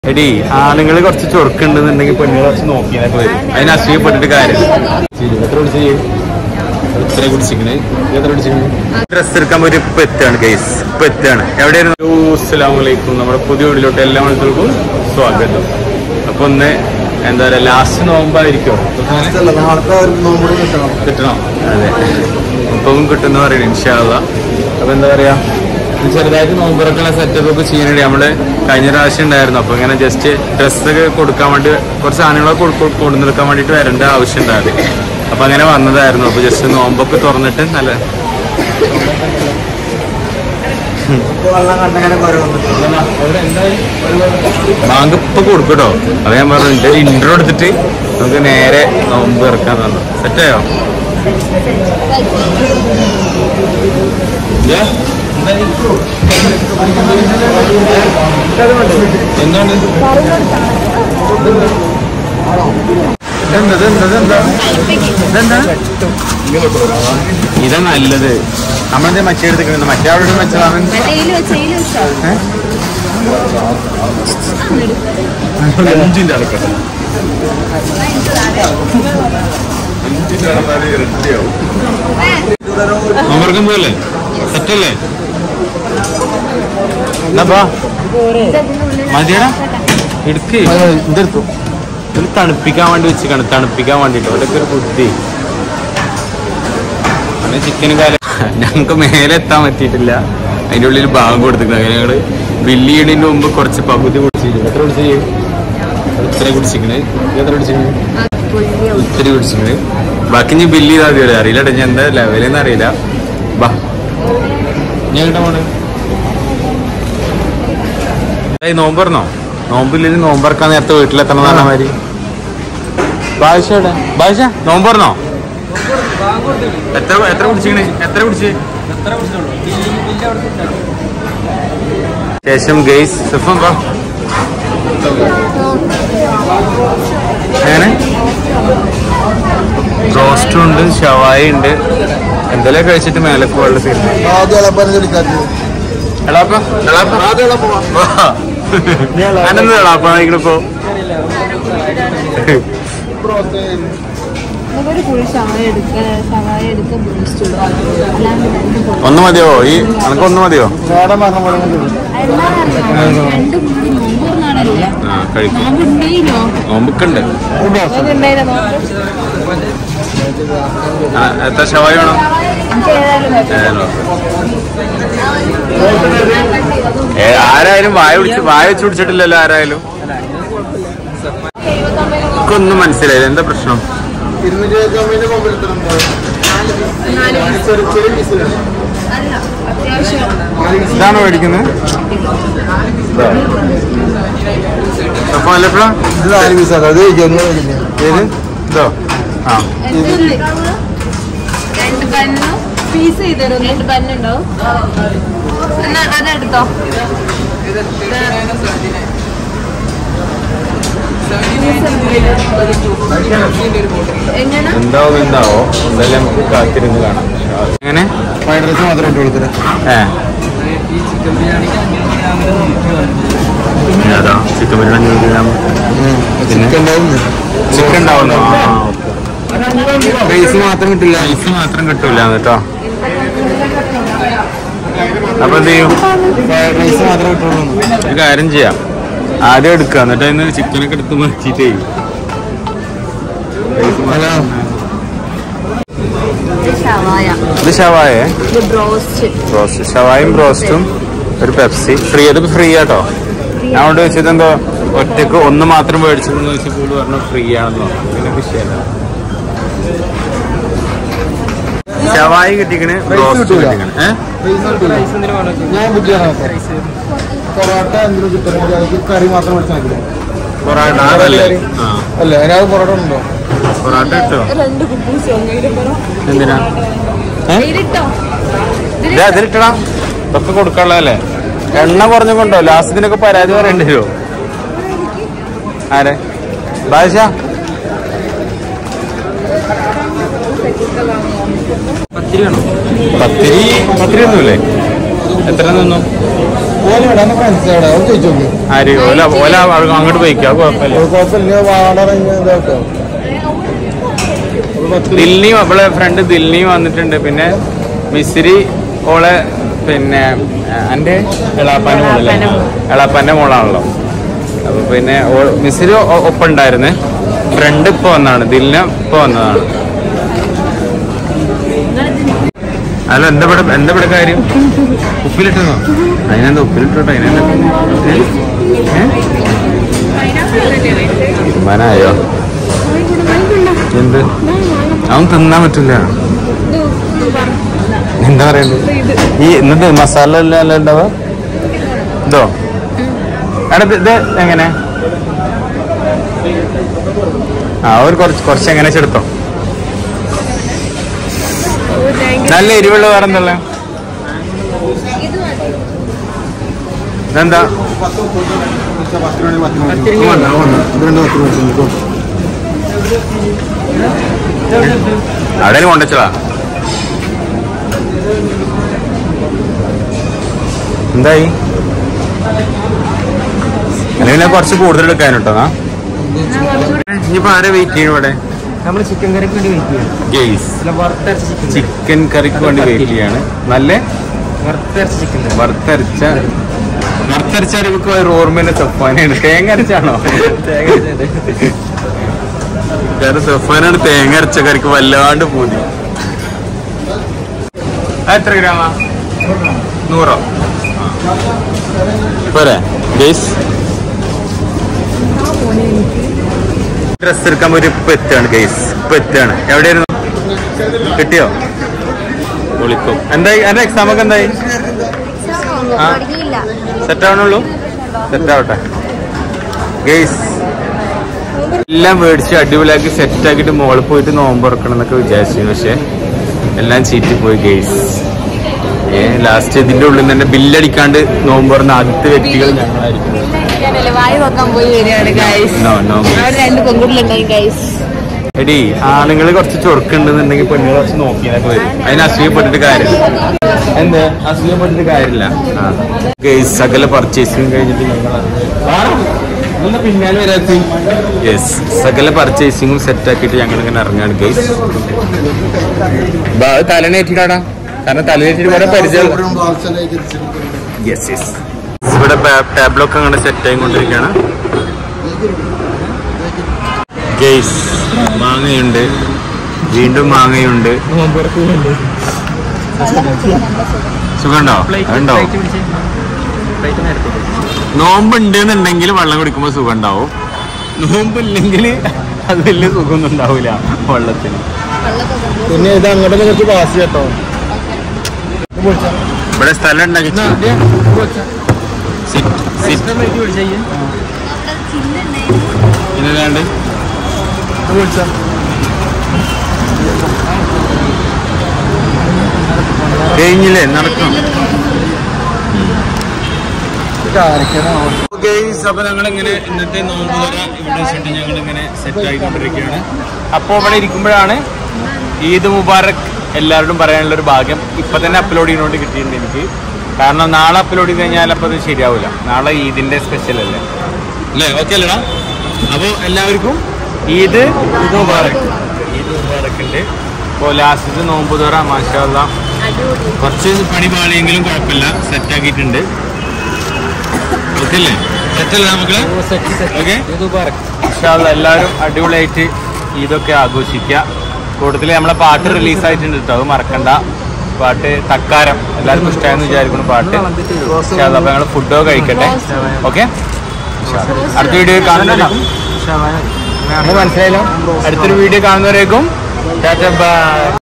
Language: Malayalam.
എടി ആണുങ്ങൾ കുറച്ച് ചൊറുക്കുണ്ടെന്നുണ്ടെങ്കിൽ പെണ്ണുങ്ങൾ കുറച്ച് നോക്കിയാലൊക്കെ വരും അതിന് അസൂയപ്പെട്ടിട്ട് കാര്യം എത്ര കുടിച്ച് എത്ര കുടിച്ചിക്കണേ എത്ര കുടിച്ചിക്കണേ ഡ്രസ് എടുക്കാൻ പോയിട്ട് ഇപ്പൊ എത്താണ് ഗൈസ് ഇപ്പൊ എത്താണ് എവിടെയായിരുന്നു അസ്സലാമു അലൈക്കും നമ്മുടെ പുതിയ വീട്ടിലോട്ട് എല്ലാ മത്സരങ്ങൾക്കും സ്വാഗതം അപ്പൊ ഒന്ന് എന്താ പറയാ ലാസ്റ്റ് നോമ്പായിരിക്കും നാളത്തെ നോമ്പ് കിട്ടണം കിട്ടണം അതെ ഇപ്പം കിട്ടുന്ന പറയുന്നത് ഇൻഷാല്ല അപ്പൊ എന്താ പറയാ ഇത് ചെറുതായിട്ട് നോമ്പുറക്കുള്ള സെറ്റപ്പ് ഒക്കെ ചെയ്യാനുണ്ട് നമ്മള് കഴിഞ്ഞ പ്രാവശ്യം ഉണ്ടായിരുന്നു അപ്പൊ ഇങ്ങനെ ജസ്റ്റ് ഡ്രസ്സ് ഒക്കെ കൊടുക്കാൻ വേണ്ടി കുറച്ച് സാധനങ്ങളൊക്കെ കൊടു- കൊണ്ടുനിൽക്കാൻ വേണ്ടിട്ട് വരേണ്ട ആവശ്യം ഉണ്ടായിരുന്നു അപ്പൊ അങ്ങനെ വന്നതായിരുന്നു അപ്പൊ ജസ്റ്റ് നോമ്പൊക്കെ തുറന്നിട്ട് നല്ല വെള്ളം കണ്ടങ്ങനെ കുറവുണ്ട് ബാങ്ക് ഇപ്പൊ കൊടുക്കട്ടോ അത് ഞാൻ പറഞ്ഞു എന്റെ ഇൻട്രോ എടുത്തിട്ട് നമുക്ക് നേരെ നോമ്പ് ഇറക്കാൻ തന്നു സെറ്റായോ എന്താണ് ഇതെന്താ ഇതെന്താ ഇതെന്താ ഇതെന്താ ഇതാ നല്ലത് നമ്മളെന്താ മറ്റേ എടുത്തിട്ടുണ്ട് മറ്റേ അവിടെ വെച്ചതാണ് മറ്റേല് വെച്ച ഇതില് വെച്ചോ അഞ്ചിന്റെ ആൾക്കാർ നോമ്പറക്കം പോയല്ലേ സെറ്റല്ലേ എന്നാ മതിയടാ എടുക്ക് ഇതെടുത്തു ഇത് തണുപ്പിക്കാൻ വേണ്ടി വെച്ചിക്കാണ് തണുപ്പിക്കാൻ വേണ്ടിട്ട് അതൊക്കെ ഒരു ബുദ്ധി അങ്ങനെ ചിക്കൻ കാലം ഞങ്ങൾക്ക് മേലെ എത്താൻ പറ്റിയിട്ടില്ല അതിന്റെ ഉള്ളിൽ ഭാഗം കൊടുത്തിട്ടുണ്ട് അങ്ങനെ ഞങ്ങള് ബില്ല് ചെയ്യണതിന് മുമ്പ് കുറച്ച് പകുതി കുടിച്ചിരിക്കും എത്ര കുടിച്ചു ഇത്ര കുടിച്ചിരിക്കണേ എത്ര കുടിച്ചിരിക്കണേ ഇത്തിരി കുടിച്ചിട്ടുണ്ട് ബാക്കി ഇനി ബില്ല് ചെയ്താൽ മതി അറിയില്ല കേട്ടോ ഞാൻ എന്താ ലെവലെന്ന് അറിയില്ല ബാ ഞാൻ കേട്ടോ പോണേ ഏയ് നോമ്പ് പറഞ്ഞോ നോമ്പില്ലെങ്കിൽ നോമ്പറക്കാൻ നേരത്തെ വീട്ടിലെത്തണം പറഞ്ഞ മാതിരി ഭാഷ എവിടെ ഭാഷ നോമ്പ് പറഞ്ഞോ എത്ര എത്ര കുടിച്ചിക്കണേ എത്ര കുടിച്ച് ശേഷം ഗെയ്സ് സിഫം വാ എങ്ങനെ റോസ്റ്റും ഉണ്ട് ഷവായി ഉണ്ട് എന്തെല്ലാം കഴിച്ചിട്ട് മേലെ പോകാനുള്ള തീരുമാനം ആദ്യം ഇളപ്പനെ വിളിക്കാത്തത് എളാപ്പ എളാപ്പ വാ. അനന്ത് എളാപ്പ ഇപ്പൊ നമുക്കൊരു കുഴി ഷവായ എടുക്ക ഷവായ എടുക്ക ബൂസ്റ്റ് അല്ലാണ്ട് രണ്ട് പൊടി ഒന്ന് മതിയോ ഈ അനക്ക് ഒന്ന് മതിയോ വേറെ മരണം പോലെ എന്താണെന്നറിയോ രണ്ട് മൂന്ന് നോമ്പ് നാളല്ലേ ആ കഴിക്കും നോമ്പ് ഉണ്ടേനോ നോമ്പൊക്കെണ്ട് നോമ്പ് ഉണ്ടായിരുന്നോ ആ, എത്ര ഷവായി വേണം എനിക്ക് ഏതായാലും മതി. ഏതായാലും ഓക്കേ. ഏ, ആരായാലും വായ പിടിച്ച് വായ വെച്ച് പിടിച്ചിട്ടില്ലല്ലോ ആരായാലും എനിക്കൊന്നും മനസ്സിലായില്ല എന്താ പ്രശ്നം ഇരുന്നൂറ്റി ഇരുപത്തി മൊബൈൽ ചെറിയ ചെറിയ പീസിലാണ് അല്ല അത്യാവശ്യം ഇതാണോ മേടിക്കുന്നത് അപ്പൊ അല്ലപ്പോഴാ ഇത് നാല് പീസാണ് അത് ഒന്ന് കഴിക്കില്ല ഏത് ഇതോ ആ എത്രയുണ്ട്? രണ്ട് ബണ്ണോ പീസ് ചെയ്തരോ രണ്ട് ബണ്ണുണ്ടോ എന്നാ അതെടുത്തോ എങ്ങനെ എന്താവും എന്താവോ എന്തായാലും നമുക്ക് കാത്തിരുന്ന് കാണാം എങ്ങനെ ഫ്രൈഡ് റൈസ് മാത്രം ഇട്ട് കൊടുത്തത് ഏ അതാ ചിക്കൻ ബിരിയാണി അഞ്ഞൂറ് ഗ്രാം പിന്നെ ചിക്കൻ ഉണ്ടാവും ചിക്കൻ ഉണ്ടാവുന്നു റൈസ് മാത്രം കിട്ടില്ല റൈസ് മാത്രം കിട്ടൂല കേട്ടോ അപ്പൊ എന്ത് ചെയ്യും ഫ്രൈഡ് റൈസ് മാത്രം കിട്ടുള്ളൂ ഒരു കാര്യം ചെയ്യാം ആദ്യം എടുക്കുക എന്നിട്ട് അതിന് ചിക്കനൊക്കെ എടുത്ത് മാറ്റിയിട്ടേ ഇത് ഷവായ ഇത് ഷവായേ ഇത് ബ്രോസ്റ്റ് റോസ്റ്റ് ഷവായും ബ്രോസ്റ്റും ഒരു പെപ്സി ഫ്രീ അത് ഫ്രീ ആട്ടോ ഞാൻ കൊണ്ട് വെച്ചത് എന്തോ ഒറ്റക്ക് ഒന്ന് മാത്രം മേടിച്ചതെന്ന് ചോദിച്ചപ്പോൾ പറഞ്ഞു ഫ്രീ ആണെന്ന് പറഞ്ഞു പിന്നെ വിഷയമല്ല ഷവായി കിട്ടിക്കണ് ബ്രോസ്റ്റ് കിട്ടൂല. കിട്ടിക്കണ് ഏഹ് ഞാൻ ബുദ്ധിയാണ് പൊറോട്ട എന്തിനും കിട്ടുന്നത് അതിക്ക് കറി മാത്രം മേടിച്ചാൽ മതി പൊറാട്ട അതല്ലേ ആ അല്ലേ അതിനകത്ത് പൊറോട്ട ഉണ്ടോ പൊറാട്ട കിട്ടോ രണ്ട് കുബൂസ് എന്തിനാ ഏഹ് ഇതിലിട്ടോ ഇത് അതിലിട്ടടാ ഇതൊക്കെ കൊടുക്കാനുള്ളതല്ലേ എണ്ണ കുറഞ്ഞു കൊണ്ടോ ലാസ്റ്റത്തിനൊക്കെ പരാതി പറയേണ്ടി വരുമോ ആരെ ഭാഷ പത്തിരി വേണോ പത്തിരി പത്തിരി ഒന്നുമില്ലേ എത്ര നിന്നു ഓല ഇവിടെ എന്റെ ഫ്രണ്ട്സ് അവിടെ അത് ചോദിച്ചു നോക്കി ആര് ഓല ഓല അവിടെ അങ്ങോട്ട് പോയിക്കോ കുഴപ്പമില്ല കുഴപ്പമില്ല വാടറങ്ങി ഇതാട്ടോ അപ്പൊ പത്ത് ദിൽനിയും അവളെ ഫ്രണ്ട് ദിൽനിയും വന്നിട്ടുണ്ട് പിന്നെ മിസ്രി ഓളെ പിന്നെ എൻ്റെ എളാപ്പാൻ്റെ മോളല്ലേ എളാപ്പാൻ്റെ മോളാണല്ലോ അപ്പൊ പിന്നെ ഓ- മിസ്രി ഒ- ഒപ്പം ഉണ്ടായിരുന്നു ഫ്രണ്ട് ഇപ്പൊ വന്നതാണ് ദിലിന ഇപ്പൊ വന്നതാണ് അല്ല എന്താ ഇവിടെ എന്താ ഇവിടെ കാര്യം ഉപ്പിലിട്ടതോ അതിനെന്താ ഉപ്പിലിട്ടോ അതിനെന്താ ഏ? തീരുമാനമായോ എന്ത് അവൻ തിന്നാൻ പറ്റില്ല എന്താ പറയണ്ടത് ഈ എന്നിട്ട് മസാല എല്ലാം അല്ല ഉണ്ടാവുക ഇതോ എടാ ഇത് ഇത് എങ്ങനെ ആ ഒരു കുറച്ച് കുറച്ച് എങ്ങനെ ചെടുത്തോ നല്ല എരിവുള്ള വേറെ എന്തല്ല ഇതെന്താ പത്ത് മണി പത്ത് മണി വേണ്ട വേണ്ട ഇത് രണ്ട് പത്ത് മണി കൊടുക്കും അവിടെ കൊണ്ടുവച്ചതാ എന്തായി അല്ലെങ്കിൽ കുറച്ച് കൂടുതൽ എടുക്കാൻ കേട്ടോ ഇനിയിപ്പോ ആരെ വെയിറ്റ് ചെയ്യണം ഇവിടെ നമ്മൾ ചിക്കൻ കറിക്ക് വേണ്ടി വെയിറ്റ് ചെയ്യണം ഗെയ്സ് അല്ല വറുത്തരച്ച ചിക്കൻ ചിക്കൻ കറിക്ക് വേണ്ടി വെയിറ്റ് ചെയ്യാണ് നല്ല വറുത്തരച്ച ചിക്കൻ കറി വറുത്തരച്ച വറുത്തരച്ച അറിവക്ക് ഒരു ഓർമ്മേന്റെ സഫാനാണ് തേങ്ങ അരച്ചാണോ കാരണം സഫാനാണ് തേങ്ങ അരച്ച കറിക്ക് വല്ലാണ്ട് പൂതി അത് എത്ര ഗ്രാമാ നൂറോ പോരെ ഗെയ്സ് ഡ്രസ് എടുക്കാൻ പോയി ഇപ്പൊ എത്താണ് ഗെയ്സ് ഇപ്പൊ എത്താണ് എവിടെയായിരുന്നു കിട്ടിയോ വിളിക്കും എന്തായി എന്റെ എക്സാം ഒക്കെ എന്തായി ആ. തുടങ്ങിയില്ല സെറ്റ് ആവണുള്ളൂ സെറ്റ് ആവട്ടെ ഗെയ്സ് എല്ലാം മേടിച്ച് അടിപൊളിയാക്കി സെറ്റ് ആക്കിയിട്ട് മോളിൽ പോയിട്ട് നോമ്പ് തുറക്കണം എന്നൊക്കെ വിചാരിച്ചു പക്ഷെ എല്ലാം ചീറ്റി പോയി ഗെയ്സ് ഏ ലാസ്റ്റ് ഇതിന്റെ ഉള്ളിൽ നിന്ന് തന്നെ ബില്ലടിക്കാണ്ട് നോമ്പ് തുറന്ന ആദ്യത്തെ വ്യക്തികൾ ഞങ്ങളായിരിക്കും വായി നോക്കാൻ പോയി വരികയാണ് ഗൈസ് നോ നോ അവർ രണ്ട് പെൺകുട്ടികളുണ്ടായി ഗൈസ് എടി ആണുങ്ങൾ കുറച്ച് ചൊറുക്കുണ്ടെന്നുണ്ടെങ്കിൽ പെണ്ണുങ്ങൾ കുറച്ച് നോക്കിയൊക്കെ വരും അതിന് അസൂയപ്പെട്ടിട്ട് കാര്യമില്ല എന്ത് അസൂയപ്പെട്ടിട്ട് കാര്യമില്ല ഗെയ്സ് സകല പർച്ചേസിങ് കഴിഞ്ഞിട്ട് ഞങ്ങൾ പിന്നാലെ വരാത്ത യെസ് സകല പർച്ചേസിങ്ങും സെറ്റ് ആക്കിയിട്ട് ഞങ്ങൾ ഇങ്ങനെ ഇറങ്ങാണ് ഗെയ്സ് തലനേറ്റിട്ടാടാ കാരണം തലനേറ്റിട്ട് കുറെ പരിചയം യെസ് യെസ് ഇവിടെ ടാബ്ലൊക്കെ അങ്ങനെ സെറ്റ് ആയിക്കൊണ്ടിരിക്കുകയാണ് ഗെയ്സ് മാങ്ങയുണ്ട് വീണ്ടും മാങ്ങയുണ്ട് സുഖണ്ടോ ഉണ്ടോ നോമ്പുണ്ട് എന്നുണ്ടെങ്കിൽ വെള്ളം കുടിക്കുമ്പോൾ സുഖം ഉണ്ടാവും നോമ്പില്ലെങ്കിൽ അത് വലിയ സുഖമൊന്നും ഉണ്ടാവില്ല വെള്ളത്തിന് പിന്നെ ഇത് അങ്ങോട്ട് കുറച്ച് പാസ് കേട്ടോ ഇവിടെ സ്ഥലം ഉണ്ടാക്കി ഇല്ലാണ്ട് കഴിഞ്ഞില്ലേ നടക്കണം ഗെയ്സ് അപ്പൊ ഞങ്ങൾ ഇങ്ങനെ ഇന്നത്തെ നോമ്പ് തുറ ഇവിടെ വെച്ചിട്ട് ഞങ്ങൾ ഇങ്ങനെ സെറ്റ് ആയിക്കൊണ്ടിരിക്കുകയാണ് അപ്പോൾ ഇവിടെ ഇരിക്കുമ്പോഴാണ് ഈദ് മുബാറക് എല്ലാവരോടും പറയാനുള്ള ഒരു ഭാഗ്യം ഇപ്പൊ തന്നെ അപ്ലോഡ് ചെയ്യുന്നോണ്ട് കിട്ടിയിട്ടുണ്ട് എനിക്ക് കാരണം നാളെ അപ്ലോഡ് ചെയ്ത് കഴിഞ്ഞാൽ അപ്പോൾ അത് ശരിയാവില്ല നാളെ ഈദിന്റെ സ്പെഷ്യൽ അല്ലേ അല്ലേ ഓക്കെ അല്ലടാ അപ്പോൾ എല്ലാവർക്കും ഈദ് ഈദ് മുബാറക് ഈദ് മുബാറക് ഉണ്ട് അപ്പോൾ ലാസ്റ്റ് നോമ്പ് തുറ മാഷാല്ല കുറച്ച് പണി പാളിയെങ്കിലും കുഴപ്പമില്ല സെറ്റ് ആക്കിയിട്ടുണ്ട് ഓക്കെ അല്ലേ സെറ്റല്ലേ നമുക്ക് ഓക്കെ ഇൻഷാല്ല എല്ലാവരും അടിപൊളിയായിട്ട് ഇതൊക്കെ ആഘോഷിക്കുക കൂടുതൽ നമ്മളെ പാട്ട് റിലീസ് ആയിട്ടുണ്ട് കേട്ടോ അത് മറക്കണ്ട പാട്ട് തക്കാരം എല്ലാവർക്കും ഇഷ്ടമായെന്ന് വിചാരിക്കുന്നു പാട്ട് ഇൻഷാല്ലാ, അപ്പൊ ഞങ്ങൾ ഫുഡൊക്കെ കഴിക്കട്ടെ ഓക്കെ അടുത്ത വീഡിയോ കാണുന്നവരേക്കും മനസ്സിലായല്ലോ അടുത്തൊരു വീഡിയോ കാണുന്നവരേക്കും ടാറ്റ ബൈ